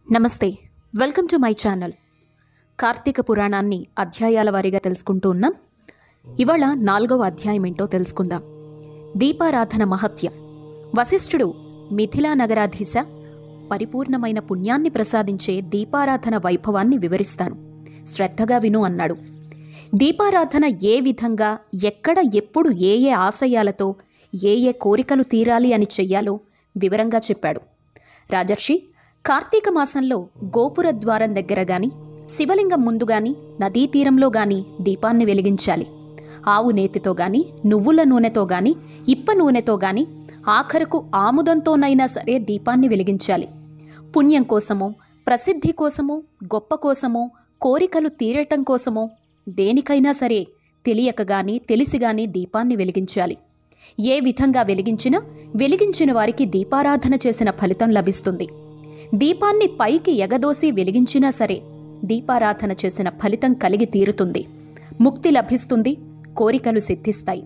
నమస్తే welcome to my channel Karthika పురాణాన్ని అధ్యాయాల వారీగా తెలుసుకుంటూ ఉన్నాం ఇవాళ నాలుగవ అధ్యాయం ఏంటో తెలుసుకుందాం దీపారాధన మహత్యం వశిష్ఠుడు మిథిలా నగరాధీశ పరిపూర్ణమైన పుణ్యాన్ని ప్రసాదించే దీపారాధన వైభవాన్ని వివరిస్తాను శ్రద్ధగా విను అన్నాడు దీపారాధన ఏ విధంగా ఎక్కడ ఎప్పుడు ఏ ఏ ఆశయాలతో ఏ ఏ కోరికలు తీరాలి అని చెయ్యాలో వివరంగా చెప్పాడు రాజర్షి కార్తీక మాసంలో గోపుర ద్వారం దగ్గర గాని శివలింగం ముందు గాని నదీ తీరంలో గాని దీపాన్ని వెలిగించాలి ఆవు నేతితో గాని నువ్వుల నూనెతో గాని ఇప్ప నూనెతో గాని ఆఖరకు ఆముదంతోనైనా సరే దీపాన్ని వెలిగించాలి పుణ్యం కోసమో ప్రసిద్ధి కోసమో గొప్ప కోసమో కోరికలు తీరటం కోసమో దేనికైనా సరే తెలియక గాని తెలిసి గాని దీపాన్ని వెలిగించాలి ఏ విధంగా వెలిగించినా వెలిగించిన వారికి దీపారాధన చేసిన ఫలితం లభిస్తుంది దీపాన్ని పైకి ఎగదోసి వెలిగించినా సరే దీపారాధన చేసిన ఫలితం కలిగి తీరుతుంది ముక్తి లభిస్తుంది కోరికలు సిద్ధిస్తాయి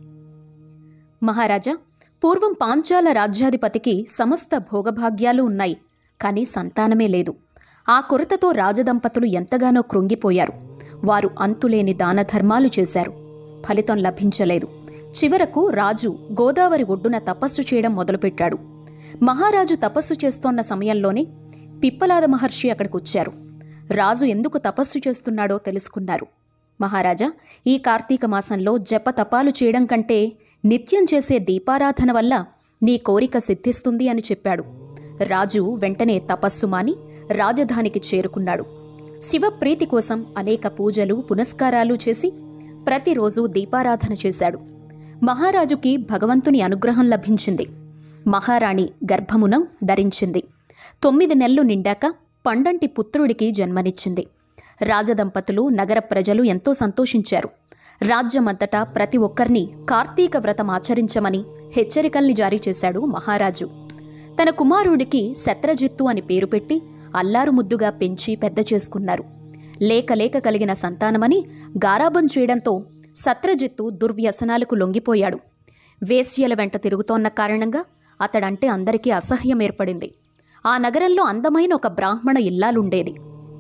మహారాజా పూర్వం పాంచాల రాజ్యాధిపతికి సమస్త భోగభాగ్యాలు ఉన్నాయి కానీ సంతానమే లేదు ఆ కొరతతో రాజదంపతులు ఎంతగానో కృంగిపోయారు వారు అంతులేని దానధర్మాలు చేశారు ఫలితం లభించలేదు చివరకు రాజు గోదావరి ఒడ్డున తపస్సు చేయడం మొదలుపెట్టాడు మహారాజు తపస్సు చేస్తోన్న సమయంలోనే పిప్పలాద మహర్షి అక్కడికొచ్చారు రాజు ఎందుకు తపస్సు చేస్తున్నాడో తెలుసుకున్నారు మహారాజా ఈ కార్తీక మాసంలో జప తపాలు చేయడం కంటే నిత్యం చేసే దీపారాధన వల్ల నీ కోరిక సిద్ధిస్తుంది అని చెప్పాడు రాజు వెంటనే తపస్సు మాని రాజధానికి చేరుకున్నాడు శివప్రీతి కోసం అనేక పూజలు పునస్కారాలు చేసి ప్రతిరోజు దీపారాధన చేశాడు మహారాజుకి భగవంతుని అనుగ్రహం లభించింది మహారాణి గర్భమున ధరించింది తొమ్మిది నెలలు నిండాక పండంటి పుత్రుడికి జన్మనిచ్చింది రాజదంపతులు నగర ప్రజలు ఎంతో సంతోషించారు రాజ్యమంతటా ప్రతి ఒక్కరిని కార్తీక వ్రతం ఆచరించమని హెచ్చరికల్ని జారీ చేశాడు మహారాజు తన కుమారుడికి శత్రజిత్తు అని పేరు పెట్టి అల్లారు ముద్దుగా పెంచి పెద్ద చేసుకున్నారు లేక లేక కలిగిన సంతానమని గారాబం చేయడంతో సత్రజిత్తు దుర్వ్యసనాలకు లొంగిపోయాడు వేశ్యల వెంట తిరుగుతోన్న కారణంగా అతడంటే అందరికీ అసహ్యం ఏర్పడింది ఆ నగరంలో అందమైన ఒక బ్రాహ్మణ ఇల్లాలుండేది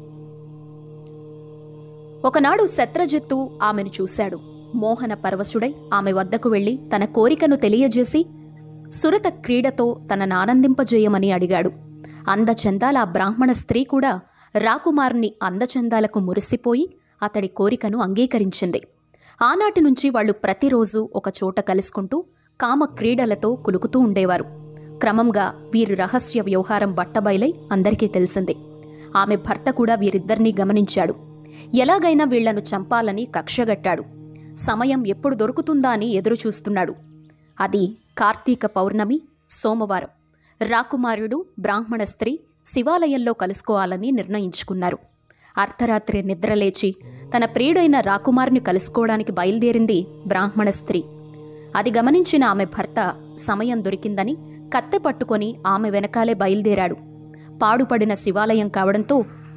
ఒకనాడు శత్రజిత్తు ఆమెను చూశాడు మోహన పరవశుడై ఆమె వద్దకు వెళ్లి తన కోరికను తెలియజేసి సురత క్రీడతో తనను ఆనందింపజేయమని అడిగాడు అందచందాల ఆ బ్రాహ్మణ స్త్రీ కూడా రాకుమారుని అందచందాలకు మురిసిపోయి అతడి కోరికను అంగీకరించింది ఆనాటి నుంచి వాళ్ళు ప్రతిరోజు ఒక చోట కలుసుకుంటూ కామ క్రీడలతో కులుకుతూ ఉండేవారు క్రమంగా వీరి రహస్య వ్యవహారం బట్టబయలై అందరికీ తెలిసింది ఆమె భర్త కూడా వీరిద్దరినీ గమనించాడు ఎలాగైనా వీళ్లను చంపాలని కక్షగట్టాడు సమయం ఎప్పుడు దొరుకుతుందా అని ఎదురుచూస్తున్నాడు అది కార్తీక పౌర్ణమి సోమవారం రాకుమారుడు బ్రాహ్మణ స్త్రీ శివాలయంలో కలుసుకోవాలని నిర్ణయించుకున్నారు అర్ధరాత్రి నిద్రలేచి తన ప్రియుడైన రాకుమారుని కలుసుకోవడానికి బయలుదేరింది బ్రాహ్మణ స్త్రీ అది గమనించిన ఆమె భర్త సమయం దొరికిందని కత్తె పట్టుకొని ఆమె వెనకాలే బయలుదేరాడు పాడుపడిన శివాలయం కావడంతో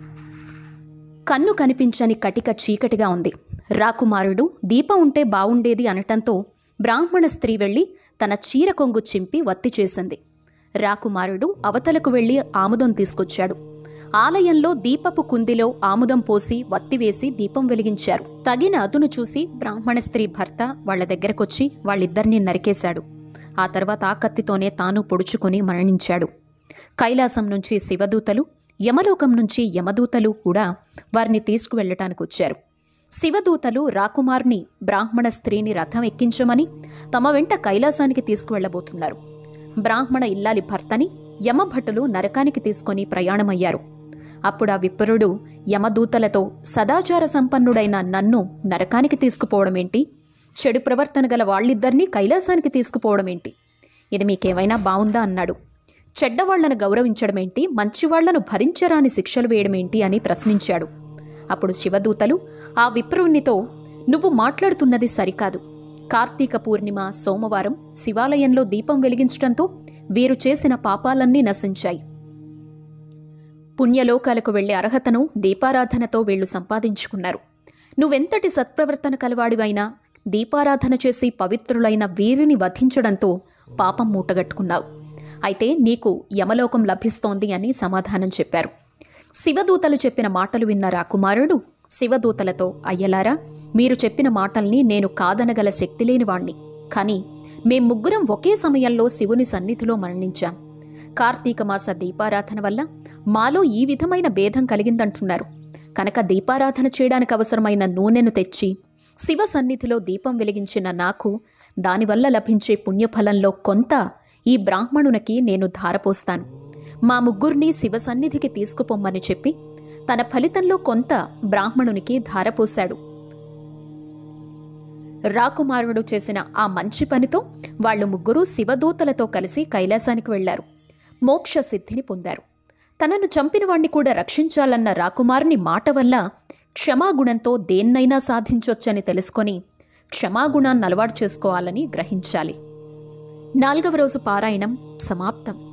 కన్ను కనిపించని కటిక చీకటిగా ఉంది రాకుమారుడు దీపం ఉంటే బావుండేది అనటంతో బ్రాహ్మణ స్త్రీ వెళ్ళి తన చీర కొంగు చింపి వత్తి చేసింది రాకుమారుడు అవతలకు వెళ్ళి ఆముదం తీసుకొచ్చాడు ఆలయంలో దీపపు కుందిలో ఆముదం పోసి వత్తివేసి దీపం వెలిగించారు తగిన అదును చూసి బ్రాహ్మణ స్త్రీ భర్త వాళ్ల దగ్గరకొచ్చి వాళ్ళిద్దరినీ నరికేశాడు ఆ తర్వాత ఆ కత్తితోనే తాను పొడుచుకొని మరణించాడు కైలాసం నుంచి శివదూతలు యమలోకం నుంచి యమదూతలు కూడా వారిని తీసుకువెళ్ళటానికి వచ్చారు శివదూతలు రాకుమార్ని బ్రాహ్మణ స్త్రీని రథం ఎక్కించమని తమ వెంట కైలాసానికి తీసుకువెళ్లబోతున్నారు బ్రాహ్మణ ఇల్లాలి భర్తని యమభటులు నరకానికి తీసుకొని ప్రయాణమయ్యారు అప్పుడు ఆ విప్రుడు యమదూతలతో సదాచార సంపన్నుడైన నన్ను నరకానికి తీసుకుపోవడమేంటి చెడు ప్రవర్తన గల వాళ్ళిద్దరినీ కైలాసానికి తీసుకుపోవడమేంటి ఇది మీకేమైనా బావుందా అన్నాడు చెడ్డవాళ్లను గౌరవించడమేంటి మంచివాళ్లను భరించరాని శిక్షలు వేయడమేంటి అని ప్రశ్నించాడు అప్పుడు శివదూతలు ఆ విప్రునితో నువ్వు మాట్లాడుతున్నది సరికాదు కార్తీక పూర్ణిమ సోమవారం శివాలయంలో దీపం వెలిగించడంతో వీరు చేసిన పాపాలన్నీ నశించాయి పుణ్యలోకాలకు వెళ్లే అర్హతను దీపారాధనతో వీళ్లు సంపాదించుకున్నారు నువ్వెంతటి సత్ప్రవర్తన కలవాడివైనా దీపారాధన చేసి పవిత్రులైన వీరిని వధించడంతో పాపం మూటగట్టుకున్నావు అయితే నీకు యమలోకం లభిస్తోంది అని సమాధానం చెప్పారు శివదూతలు చెప్పిన మాటలు విన్న రాకుమారుడు శివదూతలతో అయ్యలారా మీరు చెప్పిన మాటల్ని నేను కాదనగల శక్తి లేనివాణ్ణి కానీ మేం ముగ్గురం ఒకే సమయంలో శివుని సన్నిధిలో మరణించాం కార్తీక మాస దీపారాధన వల్ల మాలో ఈ విధమైన భేదం కలిగిందంటున్నారు కనుక దీపారాధన చేయడానికి అవసరమైన నూనెను తెచ్చి శివ సన్నిధిలో దీపం వెలిగించిన నాకు దానివల్ల లభించే పుణ్యఫలంలో కొంత ఈ బ్రాహ్మణునికి నేను ధారపోస్తాను మా ముగ్గురిని శివ సన్నిధికి తీసుకుపోమ్మని చెప్పి తన ఫలితంలో కొంత బ్రాహ్మణునికి ధారపోశాడు రాకుమారుడు చేసిన ఆ మంచి పనితో వాళ్ళు ముగ్గురు శివదూతలతో కలిసి కైలాసానికి వెళ్లారు మోక్ష సిద్ధిని పొందారు తనను చంపిన వాణ్ణి కూడా రక్షించాలన్న రాకుమారుని మాట వల్ల క్షమాగుణంతో దేన్నైనా సాధించొచ్చని తెలుసుకొని క్షమాగుణాన్ని అలవాటు చేసుకోవాలని గ్రహించాలి నాలుగవ రోజు పారాయణం సమాప్తం